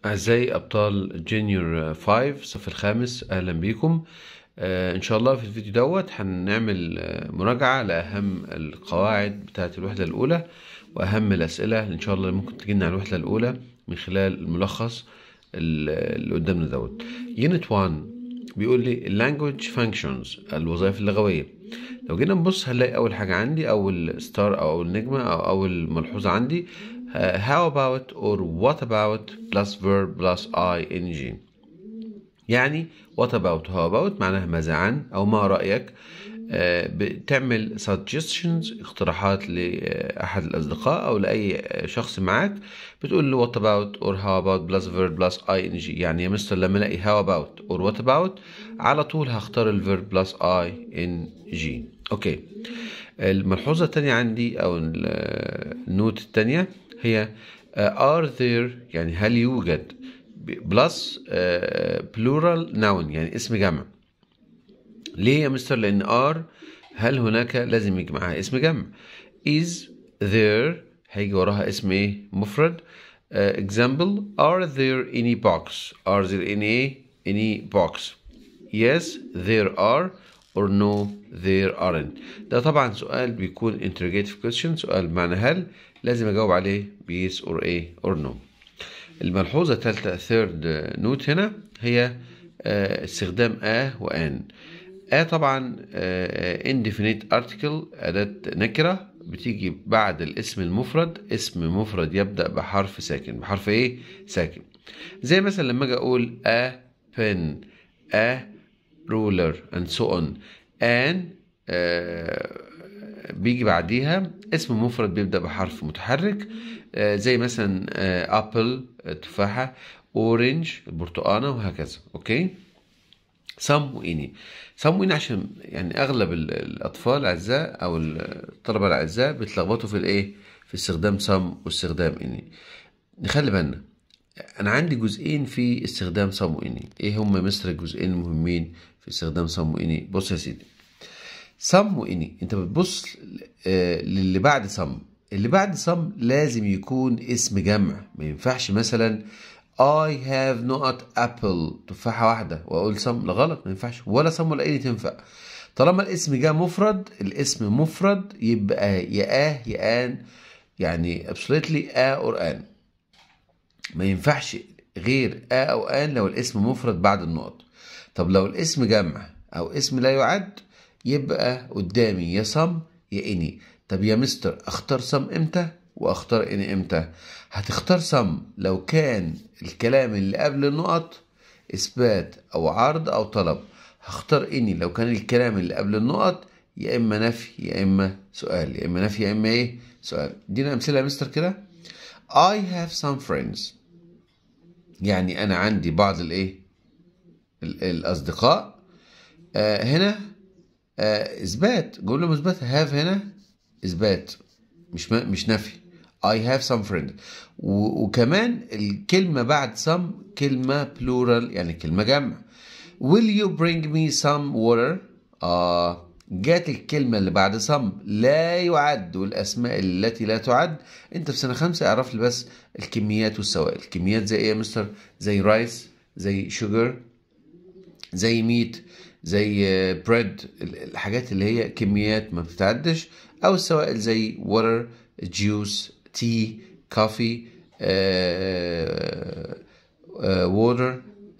أعزائي أبطال جونيور 5 الصف الخامس أهلا بيكم آه إن شاء الله في الفيديو دوت هنعمل آه، مراجعة لأهم القواعد بتاعة الوحدة الأولى وأهم الأسئلة اللي إن شاء الله ممكن تجينا على الوحدة الأولى من خلال الملخص ال- اللي قدامنا دوت يونت 1 بيقول لي language functions الوظائف اللغوية لو جينا نبص هنلاقي أول حاجة عندي أول ستار أو أول نجمة أو أول ملحوظة عندي آه، how about or what about plus verb plus ing يعني what about how about معناها ماذا عن أو ما رأيك آه، بتعمل suggestions اقتراحات لأحد الأصدقاء أو لأي شخص معاك بتقول له what about or how about plus verb plus ing يعني يا مستر لما الاقي how about or what about على طول هختار الverb plus ing اوكي الملحوظة التانية عندي أو ال- النوت التانية هي آه، are there يعني هل يوجد بلس plural noun يعني اسم جمع ليه يا مستر لأن are هل هناك لازم يجي معاها اسم جمع is there هيجي وراها اسم ايه مفرد uh, example are there any box are there any any box yes there are or no there aren't ده طبعا سؤال بيكون interrogative question سؤال بمعنى هل لازم اجاوب عليه ب yes or a or no الملحوظة الثالثة third note هنا هي آه، استخدام a وان a طبعا آه، indefinite article أداة نكرة بتيجي بعد الاسم المفرد اسم مفرد يبدأ بحرف ساكن بحرف ايه ساكن زي مثلا لما اجي اقول a pen a ruler and so on an آه، بيجي بعديها اسم مفرد بيبدأ بحرف متحرك آه، زي مثلا ابل تفاحة اورنج البرتقانة وهكذا اوكي سم وإني سم وإني عشان يعني أغلب ال- الأطفال الأعزاء أو الطلبة الأعزاء بيتلخبطوا في الإيه في استخدام سم واستخدام إني نخلي بالنا أنا عندي جزئين في استخدام سم وإني إيه هما مستر الجزئين المهمين في استخدام سم وإني بص يا سيدي سم وإني أنت بتبص آه، للي بعد سم اللي بعد سم لازم يكون اسم جمع ما ينفعش مثلا I have not apple تفاحة واحدة وأقول سم لا غلط ما ينفعش ولا سم ولا إني تنفع طالما الاسم جاء مفرد الاسم مفرد يبقى يا آه يا آن يعني absolutely آ or آن ما ينفعش غير آ أو آن لو الاسم مفرد بعد النقط طب لو الاسم جمع أو اسم لا يعد يبقى قدامي يا صم يا إني طب يا مستر أختار صم إمتى وأختار إني إمتى هتختار صم لو كان الكلام اللي قبل النقط إثبات أو عرض أو طلب هختار إني لو كان الكلام اللي قبل النقط يا إما نفي يا إما سؤال يا إما نفي يا إما إيه سؤال ادينا أمثلة يا مستر كده I have some friends يعني أنا عندي بعض الإيه ال- الأصدقاء آه هنا آه إثبات جملة مثبتة have هنا إثبات مش م- مش نفي I have some friends و- وكمان الكلمة بعد some كلمة plural يعني كلمة جمع Will you bring me some water؟ آه جات الكلمة اللي بعد some لا يعد والأسماء التي لا تعد أنت في سنة خمسة اعرف لي بس الكميات والسوائل الكميات زي إيه يا مستر؟ زي رايس زي شوجر زي ميت زي بريد الحاجات اللي هي كميات ما بتتعدش او السوائل زي ووتر جوس تي كوفي ووتر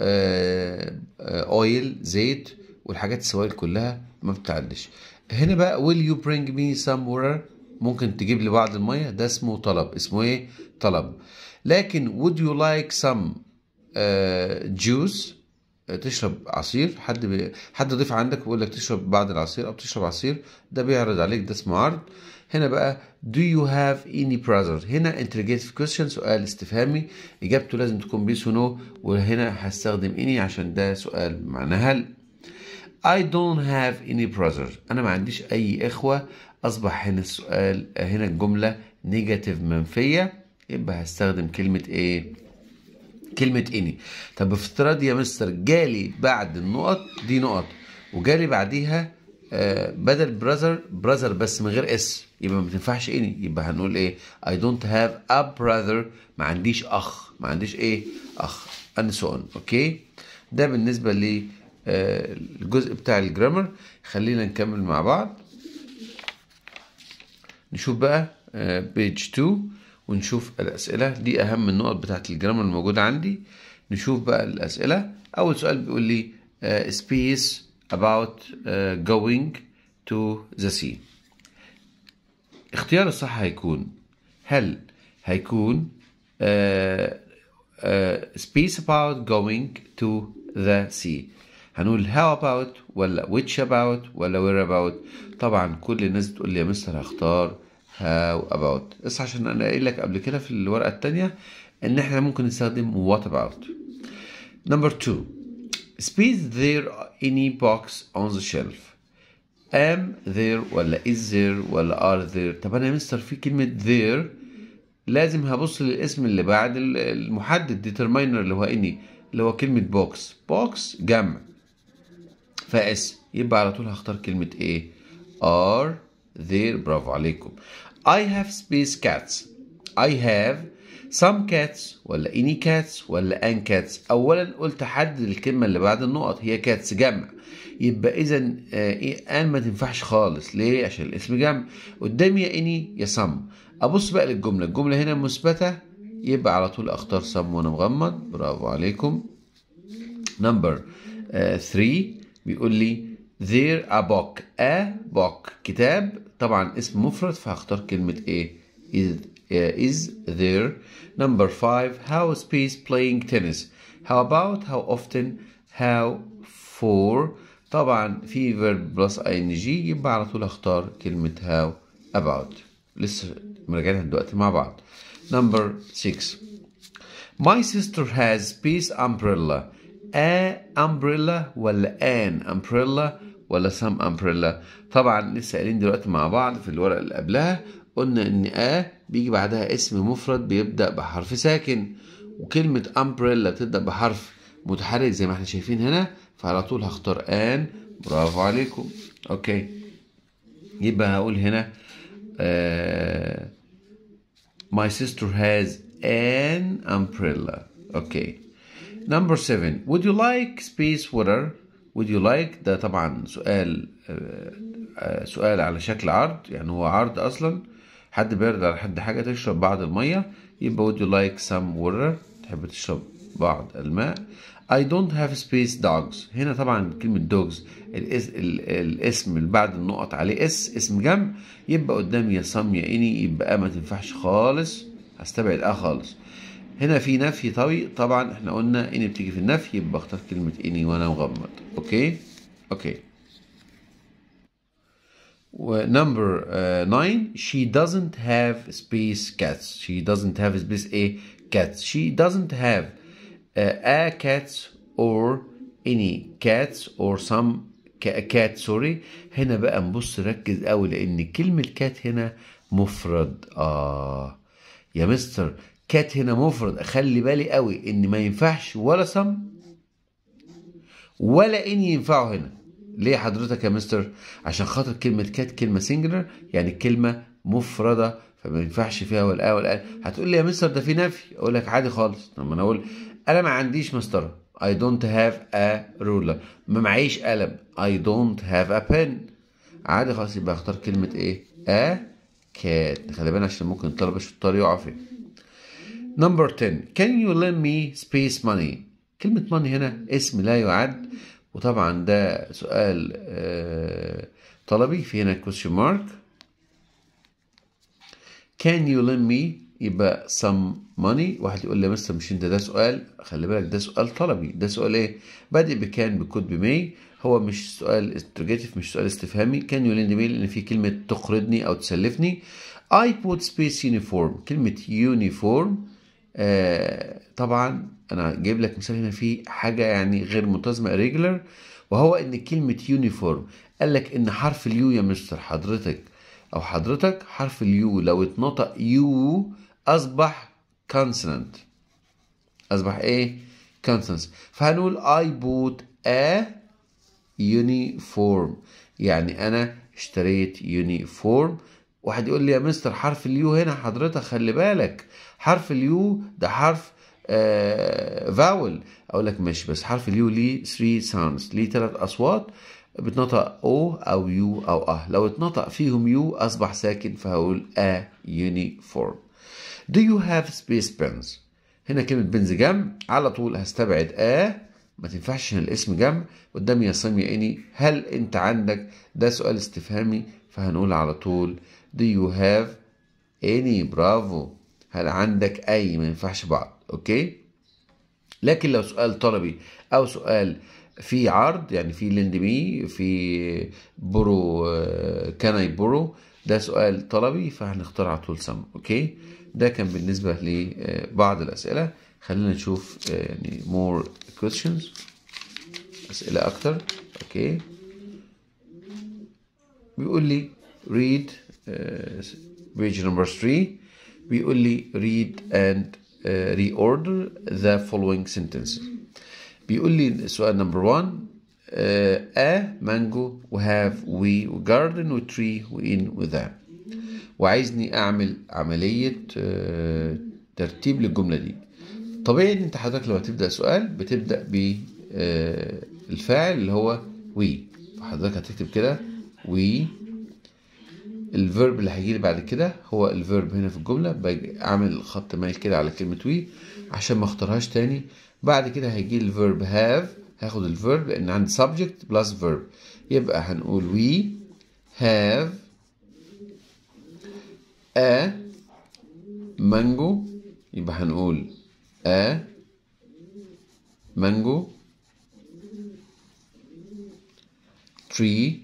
اويل زيت والحاجات السوائل كلها ما بتتعدش هنا بقى will you bring me some water ممكن تجيب لي بعض المية ده اسمه طلب اسمه ايه طلب لكن would you like some جوس تشرب عصير حد بي... حد ضيف عندك ويقول لك تشرب بعض العصير او تشرب عصير ده بيعرض عليك ده اسمه عرض هنا بقى do you have any brother هنا interrogative question سؤال استفهامي اجابته لازم تكون بيس ونو وهنا هستخدم any عشان ده سؤال معنى هل I don't have any brother أنا ما عنديش أي إخوة أصبح هنا السؤال هنا الجملة نيجاتيف منفية يبقى هستخدم كلمة إيه؟ كلمة إني طب افتراض يا مستر جالي بعد النقط دي نقط وجالي بعديها آه بدل براذر براذر بس من غير اس يبقى ما تنفعش اني يبقى هنقول ايه I don't have a brother ما عنديش اخ ما عنديش ايه اخ and so on اوكي ده بالنسبه للجزء بتاع الجرامر خلينا نكمل مع بعض نشوف بقى بيج 2 ونشوف الأسئلة دي أهم النقط بتاعت الجرامر الموجودة عندي نشوف بقى الأسئلة أول سؤال بيقول لي uh, space about uh, going to the sea اختيار الصح هيكون هل هيكون uh, uh, space about going to the sea هنقول how about ولا which about ولا where about طبعا كل الناس بتقول لي يا مستر هختار how about بس عشان انا قايل لك قبل كده في الورقه الثانيه ان احنا ممكن نستخدم what about number two space there any box on the shelf am there ولا is there ولا are there طب انا يا مستر في كلمه there لازم هبص للاسم اللي بعد المحدد determiner اللي هو اني اللي هو كلمه بوكس بوكس جمع فاس يبقى على طول هختار كلمه ايه are there برافو عليكم I have space cats I have some cats ولا any cats ولا an cats أولا قلت حدد الكلمة اللي بعد النقط هي cats جمع يبقى إذا an ما تنفعش خالص ليه؟ عشان الاسم جمع قدامي يا any يا some أبص بقى للجملة الجملة هنا مثبتة يبقى على طول أختار some وأنا مغمض برافو عليكم نمبر 3 بيقول لي there a book a book كتاب طبعا اسم مفرد فهختار كلمة ايه is, uh, is there number five how space playing tennis how about how often how for طبعا في verb plus ing يبقى على طول اختار كلمة how about لسه مراجعينها دلوقتي مع بعض number six my sister has space umbrella a umbrella ولا an umbrella ولا some umbrella طبعا لسه قايلين دلوقتي مع بعض في الورقه اللي قبلها قلنا ان a بيجي بعدها اسم مفرد بيبدا بحرف ساكن وكلمه umbrella بتبدا بحرف متحرك زي ما احنا شايفين هنا فعلى طول هختار an برافو عليكم اوكي يبقى هقول هنا uh, my sister has an umbrella اوكي number seven would you like space water would you like ده طبعا سؤال سؤال على شكل عرض يعني هو عرض اصلا حد بيرد على حد حاجه تشرب بعض الميه يبقى would you like some water تحب تشرب بعض الماء I don't have space dogs هنا طبعا كلمة dogs الاس الاسم اللي بعد النقط عليه اس اسم جمع يبقى قدامي يا صم يا اني يبقى ما تنفعش خالص هستبعد اه خالص هنا في نفي طوي طبعا احنا قلنا اني بتيجي في النفي يبقى اختار كلمة اني وانا مغمض اوكي اوكي ونمبر 9 she doesn't have space cats she doesn't have space a cats she doesn't have uh, a cats or any cats or some cat sorry هنا بقى نبص ركز قوي لان كلمة كات هنا مفرد اه يا مستر كات هنا مفرد اخلي بالي قوي ان ما ينفعش ولا سم ولا ان ينفعوا هنا ليه حضرتك يا مستر عشان خاطر كلمة كات كلمة سنجلر يعني كلمة مفردة فما ينفعش فيها ولا آه ولا آه هتقول لي يا مستر ده في نفي اقول لك عادي خالص لما انا اقول انا ما عنديش مسطرة I don't have a ruler ما معيش قلم I don't have a pen عادي خالص يبقى اختار كلمة ايه a cat خلي بالك عشان ممكن الطلبة الشطار يقعوا فيه Number 10 Can you lend me space money كلمة money هنا اسم لا يعد وطبعا ده سؤال آه طلبي في هنا question mark Can you lend me يبقى some money واحد يقول لي مستر مش انت ده سؤال خلي بالك ده سؤال طلبي ده سؤال ايه بادئ بكان بكود بمي هو مش سؤال استروجيتيف مش سؤال استفهامي كان يو lend me لان في كلمة تقرضني او تسلفني I put space uniform كلمة uniform آه طبعا انا جايب لك مثال هنا في حاجه يعني غير منتظمه irregular وهو ان كلمه يونيفورم قال لك ان حرف اليو يا مستر حضرتك او حضرتك حرف اليو لو اتنطق يو اصبح consonant اصبح ايه consonant فهنقول I bought a يونيفورم يعني انا اشتريت يونيفورم واحد يقول لي يا مستر حرف اليو هنا حضرتك خلي بالك حرف اليو ده حرف آه فاول اقول لك ماشي بس حرف اليو ليه 3 ساوندز ليه ثلاث اصوات بتنطق او او يو او اه لو اتنطق فيهم يو اصبح ساكن فهقول a uniform do you have space pens هنا كلمة بنز جمع على طول هستبعد a ما تنفعش هنا الاسم جمع قدامي يا صم يا اني هل انت عندك ده سؤال استفهامي فهنقول على طول do you have any برافو هل عندك اي ما ينفعش بعض اوكي لكن لو سؤال طلبي او سؤال في عرض يعني في لند مي في برو كان اي برو ده سؤال طلبي فهنختار على طول سم اوكي ده كان بالنسبه لبعض الاسئله خلينا نشوف يعني more questions اسئله اكتر اوكي بيقول لي read page number 3 بيقول لي read and uh, reorder the following sentences بيقول لي السؤال نمبر 1 ا مانجو وهاف وي وجاردن وتري وان وذا وعايزني اعمل عمليه uh, ترتيب للجمله دي طبيعي ان انت حضرتك لما تبدا سؤال بتبدا بالفاعل اللي هو وي فحضرتك هتكتب كده وي الفيرب اللي هيجي لي بعد كده هو الفيرب هنا في الجمله باجي اعمل خط مايل كده على كلمه وي عشان ما اختارهاش تاني بعد كده هيجي لي الفيرب هاف هاخد الفيرب لان عندي subject بلس verb يبقى هنقول we have a mango يبقى هنقول a mango tree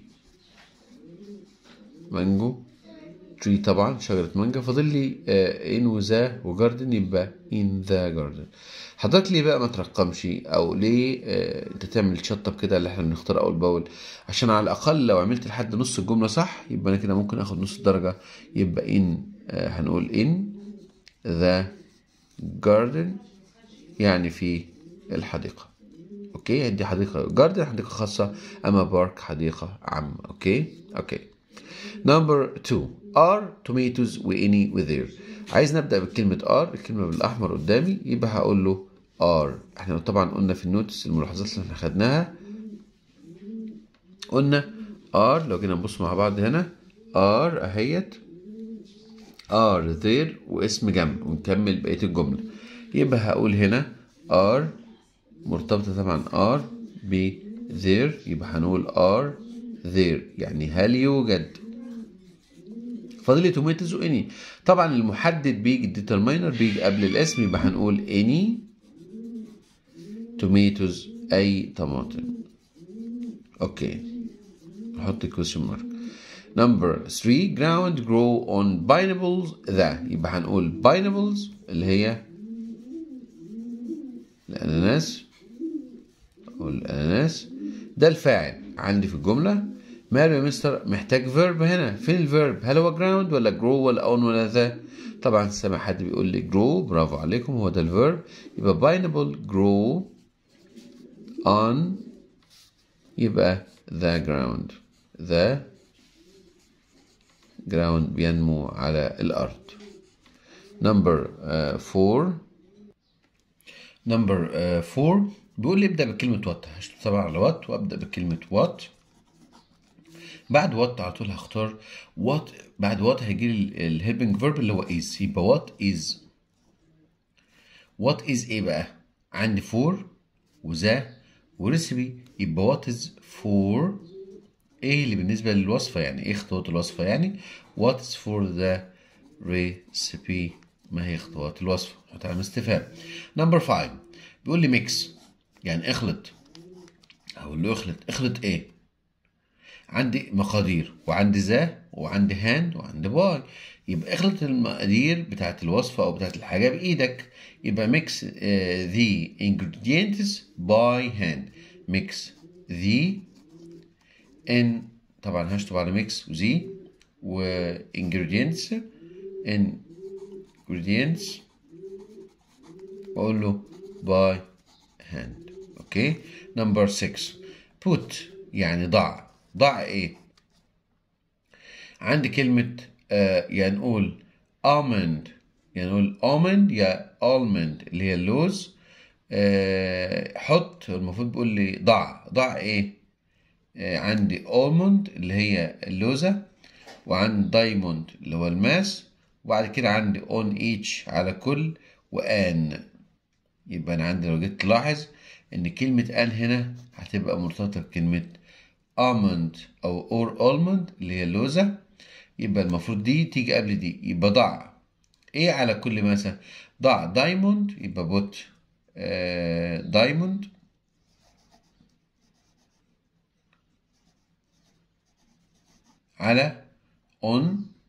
مانجو تري طبعا شجرة مانجا فاضل لي ان وذا وجاردن يبقى ان ذا جاردن حضرتك ليه بقى ما ترقمش او ليه آه انت تعمل شطب كده اللي احنا بنختار اول باول عشان على الاقل لو عملت لحد نص الجمله صح يبقى انا كده ممكن اخد نص الدرجه يبقى ان آه هنقول ان ذا جاردن يعني في الحديقه اوكي دي حديقه جاردن حديقه خاصه اما بارك حديقه عامه اوكي اوكي نمبر 2 are tomatoes واني وذير عايز نبدا بكلمه are الكلمه بالاحمر قدامي يبقى هقول له are احنا طبعا قلنا في النوتس الملاحظات اللي احنا خدناها قلنا are لو جينا نبص مع بعض هنا are اهيت are there واسم جمع ونكمل بقيه الجمله يبقى هقول هنا are مرتبطه طبعا are ب there يبقى هنقول are there يعني هل يوجد فاضل لي توميتوز واني طبعا المحدد بيجي الديترماينر بيجي قبل الاسم يبقى هنقول اني توميتوز اي طماطم اوكي نحط question mark number 3 ground grow on pineapples ذا يبقى هنقول pineapples اللي هي الاناناس او الاناناس ده الفاعل عندي في الجمله ماله يا مستر محتاج فيرب هنا فين الفيرب هل هو جراوند ولا جرو ولا اون ولا ذا طبعا سامع حد بيقول لي جرو برافو عليكم هو ده الفيرب يبقى باينبل جرو on يبقى the ground the ground بينمو على الأرض number uh, four number uh, four بيقول لي ابدأ بكلمة وات هشتغل طبعا على وات وابدأ بكلمة وات بعد وات على طول هختار وات بعد وات هيجي لي الهيلبنج فيرب اللي هو is يبقى وات is وات is ايه بقى عندي فور وذا وريسبي يبقى وات از فور ايه اللي بالنسبة للوصفة يعني ايه خطوات الوصفة يعني what is for the recipe ما هي خطوات الوصفة نحط علامة استفهام نمبر 5 بيقول لي ميكس يعني اخلط اقول له اخلط اخلط ايه عندي مقادير وعندي ذا وعندي هاند وعندي باي يبقى اخلط المقادير بتاعت الوصفة أو بتاعت الحاجة بإيدك يبقى mix uh, the ingredients by hand mix the in طبعا هشطب على mix وزي و ingredients ingredients وأقول له by hand اوكي نمبر 6 put يعني ضع ضع ايه عندي كلمة آه يعني نقول almond يعني نقول almond يا almond اللي هي اللوز آه حط المفروض بيقول لي ضع ضع ايه آه عندي almond اللي هي اللوزة وعندي diamond اللي هو الماس وبعد كده عندي on each على كل وان يبقى انا عندي لو جيت تلاحظ ان كلمة ان هنا هتبقى مرتبطة بكلمة almond او or almond اللي هي اللوزة يبقى المفروض دي تيجي قبل دي يبقى ضع ايه على كل ماسة ضع دايموند يبقى بوت دايموند على on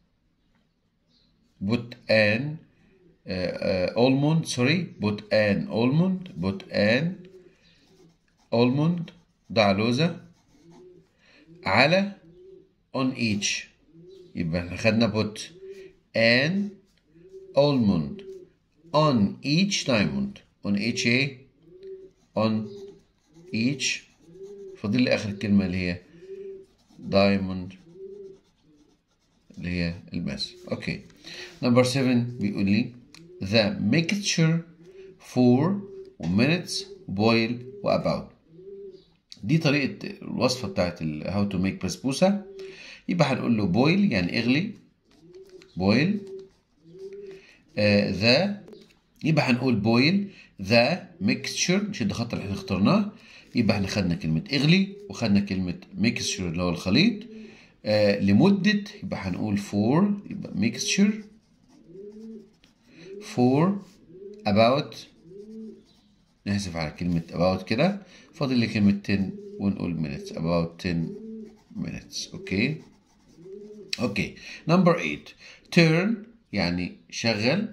put an almond sorry put an almond put an almond ضع لوزة على on each يبقى احنا خدنا put an almond on each diamond on each ايه on each فاضل لي اخر كلمة اللي هي diamond اللي هي الماس اوكي نمبر 7 بيقول لي the mixture for minutes boil و about دي طريقة الوصفة بتاعت ال how to make بسبوسة يبقى هنقول له boil يعني اغلي boil ذا uh, يبقى هنقول boil the mixture نشد خط اللي احنا اخترناه يبقى احنا خدنا كلمة اغلي وخدنا كلمة mixture اللي هو الخليط آه لمدة يبقى هنقول for يبقى mixture for about نحذف على كلمة about كده فاضل لي كلمة 10 ونقول minutes about 10 minutes اوكي اوكي نمبر 8 turn يعني شغل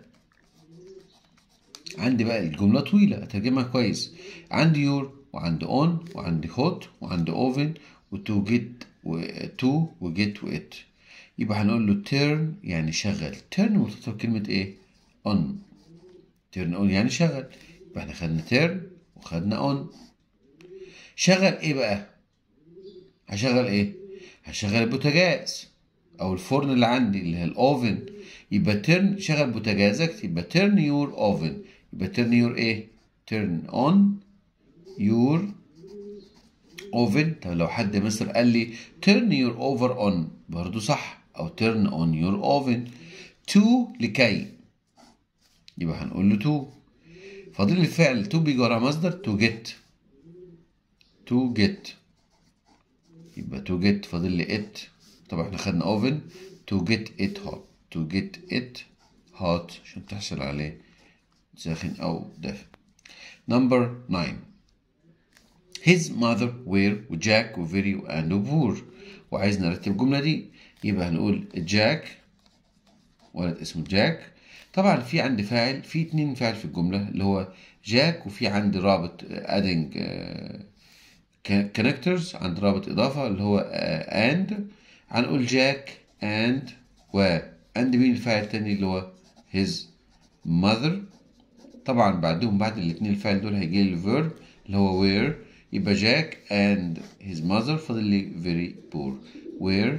عندي بقى الجملة طويلة أترجمها كويس عندي يور وعندي اون وعندي هوت وعندي اوفن وتو جيت وتو وجيت وات يبقى هنقول له تيرن يعني شغل تيرن مرتبطة بكلمة ايه؟ اون تيرن اون يعني شغل يبقى احنا خدنا تيرن وخدنا اون شغل ايه بقى؟ هشغل ايه؟ هشغل البوتاجاز او الفرن اللي عندي اللي هي الاوفن يبقى تيرن شغل بوتاجازك يبقى تيرن يور اوفن يبقى تيرن يور ايه؟ تيرن اون يور اوفن طب لو حد مصر قال لي turn your over on برضو صح او turn on your oven to لكي يبقى هنقول له to فاضل لي الفعل to بيجي ورا مصدر to get to get يبقى to get فاضل لي it طبعا احنا خدنا oven to get it hot to get it hot عشان تحصل عليه ساخن او دافئ number 9 his mother were وجاك وفيري and وبور وعايز نرتب الجملة دي يبقى هنقول جاك ولد اسمه جاك طبعا في عندي فاعل في اتنين فاعل في الجملة اللي هو جاك وفي عندي رابط adding connectors عند رابط إضافة اللي هو and هنقول جاك and و and مين الفاعل التاني اللي هو his mother طبعا بعدهم بعد الاتنين الفاعل دول هيجي لي الفيرب اللي هو where يبقى جاك and his mother فاضل لي very poor were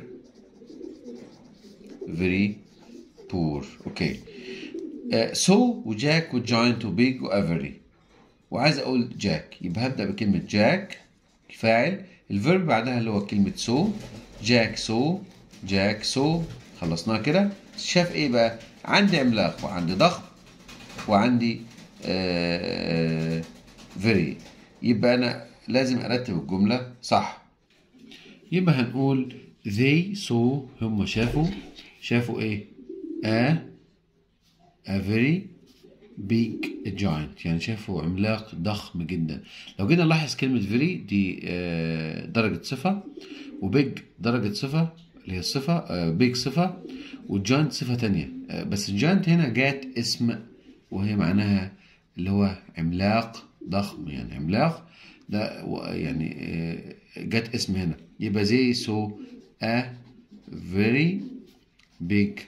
very poor اوكي uh, so وجاك وجاينت وبيج وافري وعايز اقول جاك يبقى هبدا بكلمه جاك الفاعل الفيرب بعدها اللي هو كلمه سو جاك سو جاك سو خلصناها كده شاف ايه بقى عندي عملاق وعندي ضخم وعندي آه فيري يبقى انا لازم ارتب الجمله صح يبقى هنقول they saw هم شافوا شافوا ايه a a very big giant يعني شافوا عملاق ضخم جدا لو جينا نلاحظ كلمة very دي آه درجة صفة وبيج درجة صفة اللي هي الصفة آه big صفة والجاينت صفة تانية آه بس الجاينت هنا جات اسم وهي معناها اللي هو عملاق ضخم يعني عملاق ده يعني جت اسم هنا يبقى زي سو a very big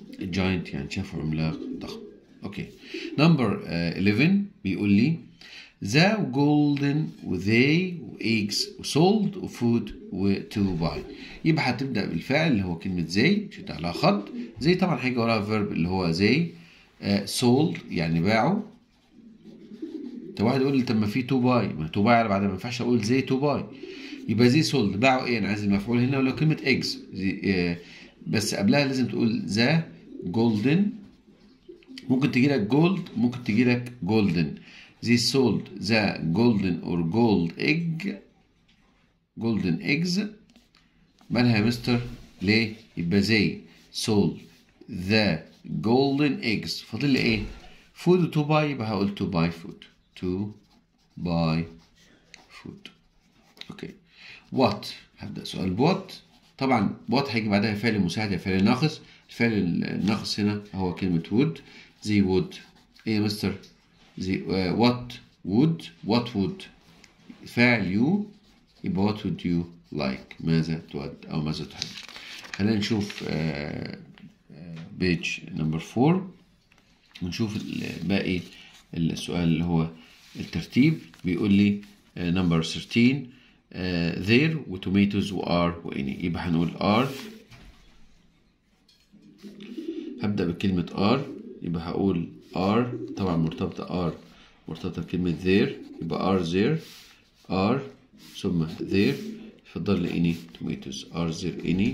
giant يعني شافوا عملاق ضخم اوكي نمبر 11 بيقول لي ذا وجولدن وذي وايجز وسولد وفود وتو باي يبقى هتبدا بالفعل اللي هو كلمه زي تشد عليها خط زي طبعا هيجي وراها فيرب اللي هو زي سولد يعني باعوا طب واحد يقول لي طب ما في تو باي ما تو باي على بعد ما ينفعش اقول زي تو باي يبقى زي سولد باعوا ايه انا عايز المفعول هنا ولو كلمه ايجز آه بس قبلها لازم تقول ذا جولدن ممكن تجي لك جولد ممكن تجي لك جولدن they sold the golden or gold egg golden eggs مالها يا مستر ليه يبقى زي sold the golden eggs فاضل لي ايه food to buy يبقى هقول to buy food to buy food اوكي what هبدأ سؤال what طبعا what هيجي بعدها فعل مساعد يا فعل ناقص الفعل الناقص هنا هو كلمة would زي would ايه يا مستر زي uh, what would what would فعل you يبقى what would you like ماذا تود أو ماذا تحب خلينا نشوف بيج نمبر 4 ونشوف باقي السؤال اللي هو الترتيب بيقول لي نمبر 13 uh, there وتوميتوز وار واني يبقى هنقول ار هبدأ بكلمة ار يبقى هقول ار طبعا مرتبطة ار مرتبطة بكلمة there يبقى are there are ثم there يفضل لي any tomatoes are there any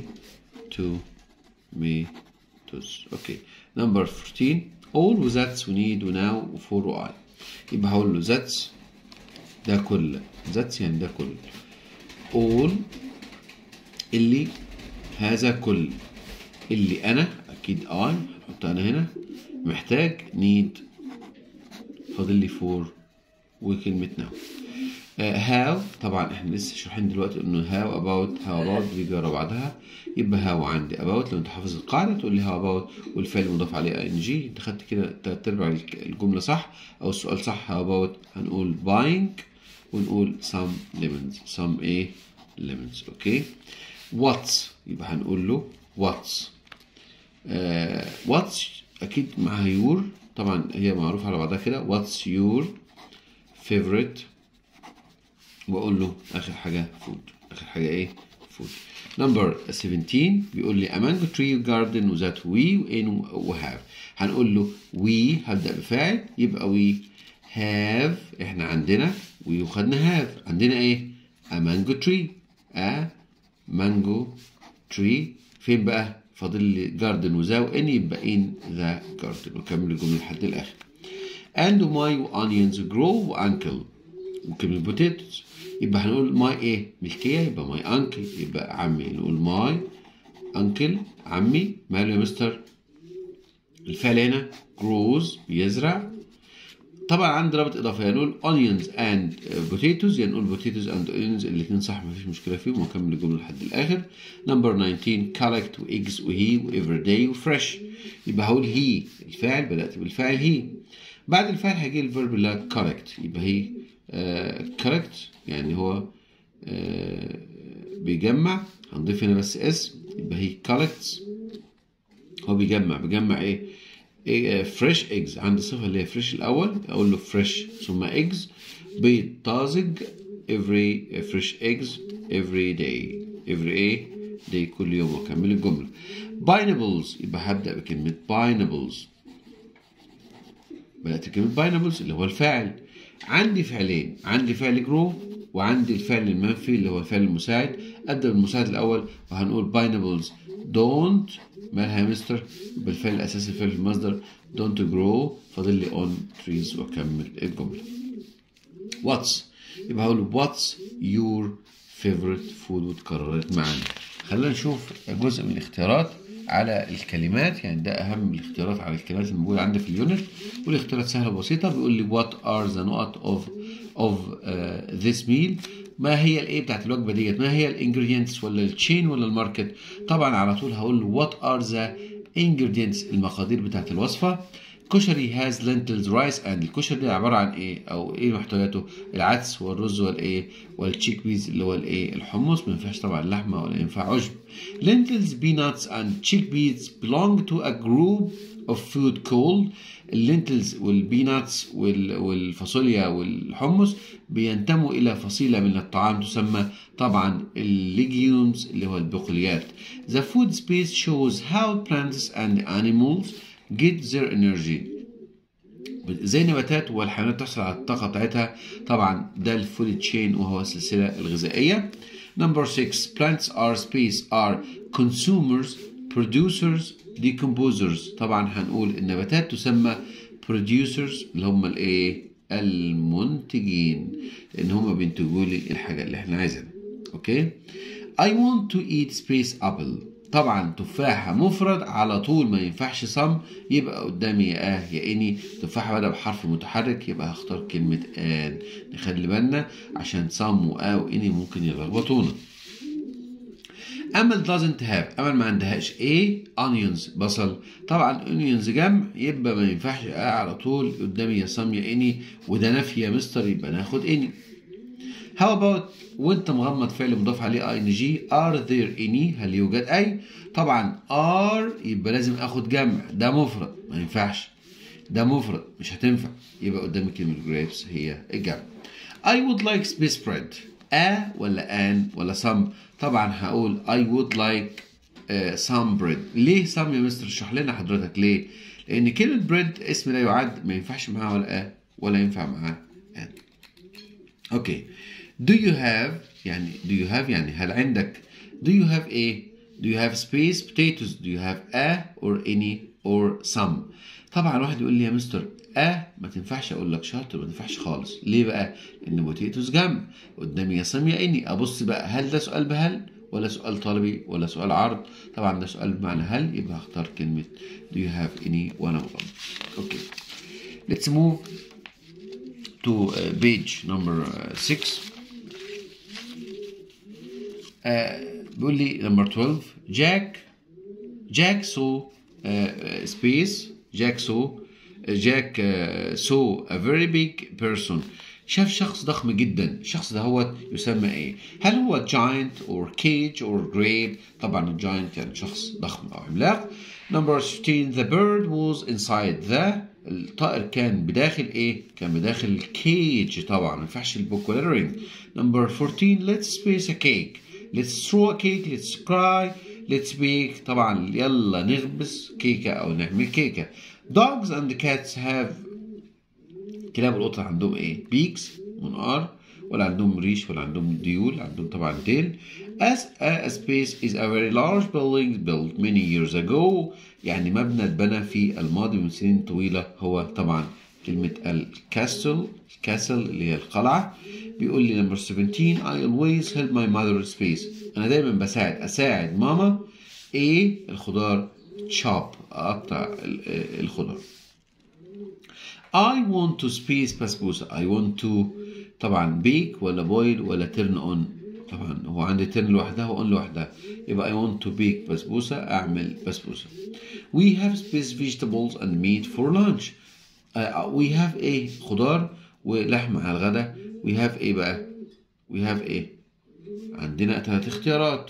tomatoes اوكي number 14 all و that's و need و now و for و I يبقى هقول له that's ده كل that's يعني ده كل all اللي هذا كل اللي انا اكيد I هنحط انا هنا محتاج need فاضل لي for وكلمة now هاو uh, طبعا احنا لسه شارحين دلوقتي انه هاو اباوت هاو اباوت بيجي ورا بعضها يبقى هاو عندي اباوت لو انت حافظ القاعده تقول لي هاو اباوت والفعل مضاف عليه اي ان جي انت خدت كده تلات ارباع الجمله صح او السؤال صح هاو اباوت هنقول باينج ونقول some lemons some ايه lemons اوكي واتس يبقى هنقول له واتس واتس اكيد معاها يور طبعا هي معروفه على بعضها كده واتس يور favorite واقول له اخر حاجه فود اخر حاجه ايه فود نمبر 17 بيقول لي a mango tree garden that we in وهاف هنقول له we هبدا بفاعل يبقى we have احنا عندنا we وخدنا have عندنا ايه a mango tree a mango tree فين بقى فاضل لي garden وذا وان يبقى in the garden وكمل الجمله لحد الاخر and my onions grow وانكل وكلمة بوتيتوز يبقى هنقول ماي ايه ملكية يبقى ماي انكل يبقى عمي نقول ماي انكل عمي ماله يا مستر الفعل هنا جروز بيزرع طبعا عندي رابط اضافي هنقول onions and potatoes يعني نقول potatoes and onions الاثنين صح مفيش مشكله فيهم واكمل الجمله لحد الاخر نمبر 19 collect وايجز وهي وافري داي وفريش يبقى هقول هي الفاعل بدات بالفعل هي بعد الفعل هيجي الفيرب اللي هو correct يبقى هي كوركت uh, يعني هو uh, بيجمع هنضيف هنا بس اسم يبقى هي collects هو بيجمع بيجمع ايه, إيه فريش ايجز عندي صفة اللي هي فريش الأول أقول له فريش ثم ايجز بيض طازج every fresh eggs every day every ايه day كل يوم وأكمل الجملة pineapples يبقى هبدأ بكلمة pineapples بدأت بكلمة pineapples اللي هو الفاعل عندي فعلين عندي فعل جرو وعندي الفعل المنفي اللي هو الفعل المساعد ابدا بالمساعد الاول وهنقول باينابلز دونت مالها يا مستر بالفعل الاساسي الفعل المصدر دونت جرو فاضل لي اون تريز واكمل الجمله واتس يبقى هقول واتس يور فيفورت فود واتكررت معانا خلينا نشوف جزء من الاختيارات على الكلمات يعني ده اهم الاختيارات على الكلمات الموجوده عندي في اليونت والاختيارات سهله وبسيطه بيقول لي what are the نقط of of uh, this meal ما هي الايه بتاعت الوجبه ديت ما هي الانجريدينتس ولا التشين ولا الماركت طبعا على طول هقول له what are the ingredients المقادير بتاعت الوصفه كشري هاز لينتلز رايس اند الكشري ده عباره عن ايه او ايه محتوياته العدس والرز والايه والتشيك بيز اللي هو الايه الحمص ما ينفعش طبعا لحمه ولا ينفع عشب lentils peanuts and chickpeas belong to a group of food called اللينتلز والبيناتس والفاصوليا والحمص بينتموا إلى فصيلة من الطعام تسمى طبعا الليجيومز اللي هو البقوليات. The food space shows how plants and animals get their energy. زي النباتات والحيوانات تحصل على الطاقة بتاعتها طبعا ده الفود تشين وهو السلسلة الغذائية. Number 6 plants are space are consumers producers decomposers طبعا هنقول النباتات تسمى producers اللي هم الايه المنتجين لان هم بينتجوا لي الحاجه اللي احنا عايزينها اوكي I want to eat space apple طبعا تفاحة مفرد على طول ما ينفعش صم يبقى قدامي يا اه يا اني تفاحة بدأ بحرف متحرك يبقى هختار كلمة ان نخلي بالنا عشان صم واه واني ممكن يلخبطونا امل doesn't have امل ما عندهاش ايه onions بصل طبعا onions جمع يبقى ما ينفعش اه على طول قدامي يا صم يا اني وده نفي يا مستر يبقى ناخد اني How about وانت مغمض فعل مضاف عليه اي ان جي are there any هل يوجد اي طبعا are يبقى لازم اخد جمع ده مفرد ما ينفعش ده مفرد مش هتنفع يبقى قدامي كلمة grapes هي الجمع I would like space bread a ولا an ولا some طبعا هقول I would like uh, some bread ليه some يا مستر اشرح لنا حضرتك ليه لان كلمة bread اسم لا يعد ما ينفعش معاه ولا a ولا ينفع معاه an اوكي do you have يعني do you have يعني هل عندك do you have a do you have space potatoes do you have a or any or some طبعا واحد يقول لي يا مستر اه ما تنفعش اقول لك شاطر ما تنفعش خالص ليه بقى ان بوتيتوس جنب قدامي يا سام يا اني ابص بقى هل ده سؤال بهل ولا سؤال طلبي ولا سؤال عرض طبعا ده سؤال بمعنى هل يبقى هختار كلمة do you have any وانا مغمض اوكي let's move to uh, page number 6 uh, بيقول لي number 12 جاك جاك saw uh, space جاك saw جاك saw a very big person شاف شخص ضخم جدا الشخص ده هو يسمى ايه هل هو giant or cage or grape طبعا giant يعني شخص ضخم او عملاق number 15 the bird was inside the الطائر كان بداخل ايه كان بداخل الكيج طبعا ما ينفعش البوكولارينج number 14 let's space a cake let's throw a cake let's cry let's bake طبعا يلا نخبز كيكه او نعمل كيكه dogs and cats have كلاب والقطط عندهم ايه beaks منقار ولا عندهم ريش ولا عندهم ديول عندهم طبعا ديل as a space is a very large building built many years ago يعني مبنى اتبنى في الماضي من سنين طويلة هو طبعا كلمة الكاستل الكاسل اللي هي القلعة بيقول لي نمبر 17 I always help my mother space أنا دايما بساعد أساعد ماما إيه الخضار chop أقطع الخضار I want to space بسبوسة I want to طبعا bake ولا boil ولا turn on طبعا هو عندي turn لوحدها و on لوحدها يبقى I want to bake بسبوسة أعمل بسبوسة We have space vegetables and meat for lunch uh, We have a خضار ولحم على الغداء We have ايه بقى We have ايه عندنا ثلاث اختيارات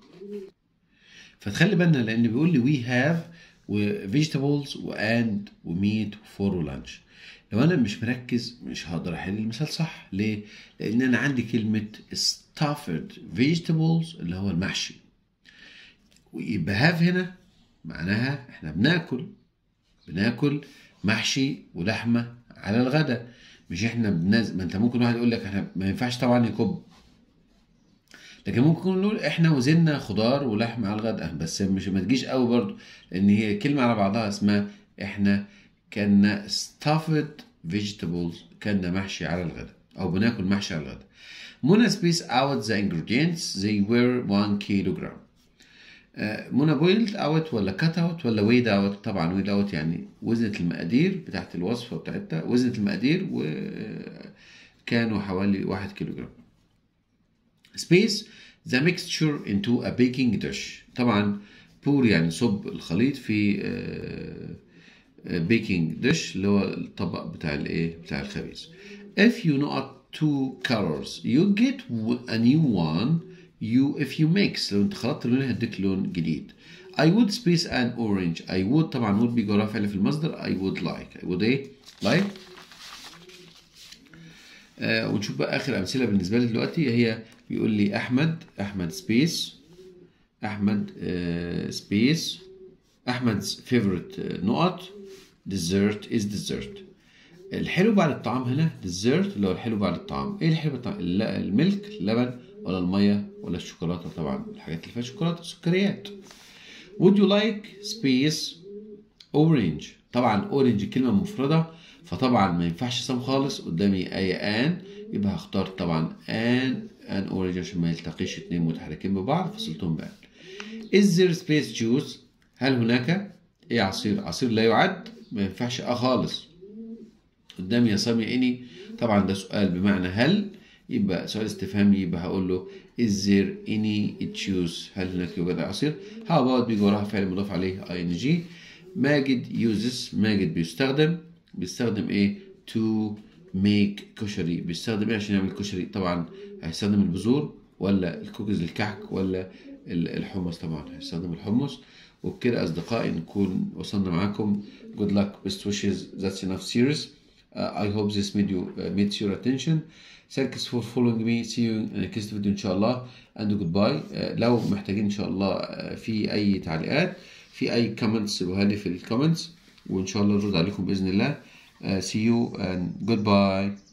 فتخلي بالنا لأن بيقول لي we have و vegetables و and و meat و for و lunch لو انا مش مركز مش هقدر احل المثال صح ليه لان انا عندي كلمه stuffed vegetables اللي هو المحشي ويبقى have هنا معناها احنا بناكل بناكل محشي ولحمه على الغداء مش احنا بنز... ما انت ممكن واحد يقول لك احنا ما ينفعش طبعا يكب لكن ممكن نقول احنا وزننا خضار ولحم على الغداء بس مش ما تجيش قوي برضو لان هي كلمه على بعضها اسمها احنا كنا stuffed vegetables كنا محشي على الغداء او بناكل محشي على الغداء منى space out the ingredients they were 1 kilogram منى بويلد اوت ولا كات اوت ولا ويد اوت طبعا ويد اوت يعني وزنة المقادير بتاعت الوصفة بتاعتها وزنة المقادير وكانوا حوالي واحد كيلو جرام space the mixture into a baking dish طبعا بور يعني صب الخليط في بيكنج ديش اللي هو الطبق بتاع الايه بتاع الخبيز if you know two colors you get a new one you if you mix لو انت خلطت لون هديك لون جديد I would space an orange I would طبعا would بيجي وراها فعل في المصدر I would like I would ايه like آه ونشوف بقى اخر امثله بالنسبه لي دلوقتي هي بيقول لي احمد احمد سبيس احمد آه سبيس احمد's favorite آه، نقط dessert is dessert الحلو بعد الطعام هنا dessert اللي هو الحلو بعد الطعام ايه الحلو بعد الطعام الل- الملك اللبن ولا الميه ولا الشوكولاته طبعا الحاجات اللي فيها شوكولاته سكريات would you like space orange طبعا اورنج كلمه مفرده فطبعا ما ينفعش سام خالص قدامي اي ان يبقى هختار طبعا ان ان اورنج عشان ما يلتقيش اتنين متحركين ببعض فصلتهم بان is there space juice هل هناك ايه عصير عصير لا يعد ما ينفعش اه خالص قدامي يا سامي اني طبعا ده سؤال بمعنى هل يبقى سؤال استفهامي يبقى هقول له is there any juice هل هناك يوجد عصير how about بيجي وراها فعل مضاف عليه ing ماجد uses ماجد بيستخدم بيستخدم ايه to make كشري بيستخدم ايه عشان يعمل كشري طبعا هيستخدم البذور ولا الكوكيز الكحك ولا ال- الحمص طبعا هيستخدم الحمص وبكده اصدقائي نكون وصلنا معاكم good luck best wishes that's enough series uh, I hope this video uh, meets your attention thanks for following me see you in the next video ان شاء الله and goodbye uh, لو محتاجين ان شاء الله uh, في اي تعليقات في اي comments سيبوها لي في الكومنتس وان شاء الله نرد عليكم باذن الله uh, see you and goodbye